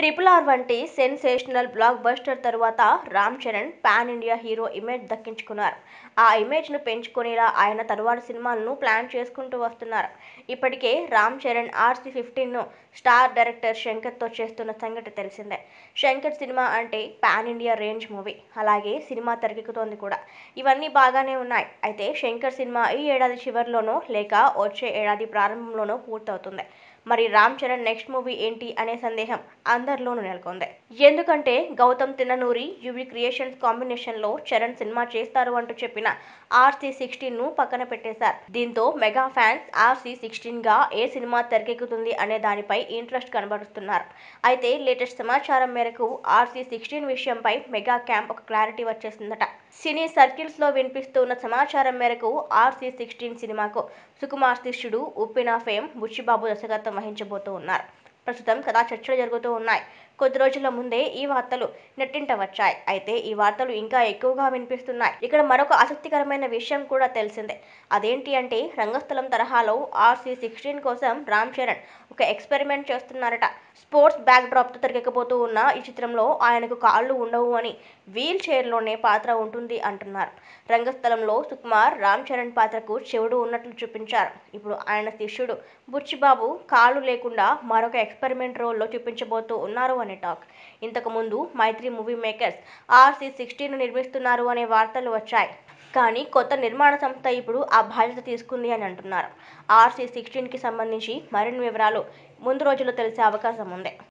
triple R వంటి sensational blockbuster తరువాత Ram Charan pan India hero image దక్కించుకున్నారు ఆ ఇమేజ్ను పెంచుకునేలా ఆయన తరువాతి సినిమాలను ప్లాన్ చేసుకుంటూ వస్తున్నారు ఇప్పటికే రామ్ చరణ్ ఆర్సీ ఫిఫ్టీన్ను స్టార్ డైరెక్టర్ శంకర్తో చేస్తున్న సంగతి తెలిసిందే శంకర్ సినిమా అంటే పాన్ ఇండియా రేంజ్ మూవీ అలాగే సినిమా తెరకెక్కుతోంది కూడా ఇవన్నీ బాగానే ఉన్నాయి అయితే శంకర్ సినిమా ఈ ఏడాది చివరిలోనో లేక వచ్చే ఏడాది ప్రారంభంలోనో పూర్తవుతుంది మరి రామ్ చరణ్ నెక్స్ట్ మూవీ ఏంటి అనే సందేహం అందరిలోనూ నెలకొంది ఎందుకంటే గౌతమ్ తిన్ననూరి యువి క్రియేషన్స్ కాంబినేషన్లో చరణ్ సినిమా చేస్తారు అంటూ చెప్పిన ఆర్సీ సిక్స్టీన్ ను పక్కన పెట్టేశారు దీంతో మెగా ఫ్యాన్స్ ఆర్సీ సిక్స్టీన్ గా ఏ సినిమా తెరకెక్కుతుంది అనే దానిపై ఇంట్రెస్ట్ కనబరుస్తున్నారు అయితే లేటెస్ట్ సమాచారం మేరకు ఆర్సీ సిక్స్టీన్ విషయంపై మెగా క్యాంప్ ఒక క్లారిటీ వచ్చేసిందట సినీ సర్కిల్స్ లో వినిపిస్తున్న సమాచారం మేరకు ఆర్సీ సిక్స్టీన్ సినిమాకు సుకుమార్ శిష్యుడు ఉప్పిన ఫేమ్ బుచ్చిబాబు దర్శకత్వం వహించబోతూ ఉన్నారు ప్రస్తుతం కథా చర్చలు జరుగుతూ ఉన్నాయి కొద్ది రోజుల ముందే ఈ వార్తలు నెట్టింట వచ్చాయి అయితే ఈ వార్తలు ఇంకా ఎక్కువగా వినిపిస్తున్నాయి ఇక్కడ మరొక ఆసక్తికరమైన విషయం కూడా తెలిసిందే అదేంటి అంటే రంగస్థలం తరహాలో ఆర్సీ సిక్స్టీన్ కోసం రామ్ చరణ్ ఒక ఎక్స్పెరిమెంట్ చేస్తున్నారట స్పోర్ట్స్ బ్యాక్ డ్రాప్తో తెరకెక్కబోతూ ఉన్న ఈ చిత్రంలో ఆయనకు కాళ్ళు ఉండవు అని వీల్ చైర్లోనే పాత్ర ఉంటుంది అంటున్నారు రంగస్థలంలో సుకుమార్ రామ్ చరణ్ పాత్రకు చెవుడు ఉన్నట్లు చూపించారు ఇప్పుడు ఆయన శిష్యుడు బుచ్చిబాబు కాళ్ళు లేకుండా మరొక ఎక్స్పెరిమెంట్ రోల్లో చూపించబోతూ ఉన్నారు అనే టాక్ ఇంతకు ముందు Mythri movie makers RC sixteen నిర్మిస్తున్నారు అనే వార్తలు వచ్చాయి కానీ కొత్త నిర్మాణ సంస్థ ఇప్పుడు ఆ బాధ్యత తీసుకుంది అని అంటున్నారు ఆర్సీ సిక్స్టీన్కి సంబంధించి మరిన్ని వివరాలు ముందు రోజుల్లో తెలిసే అవకాశం ఉంది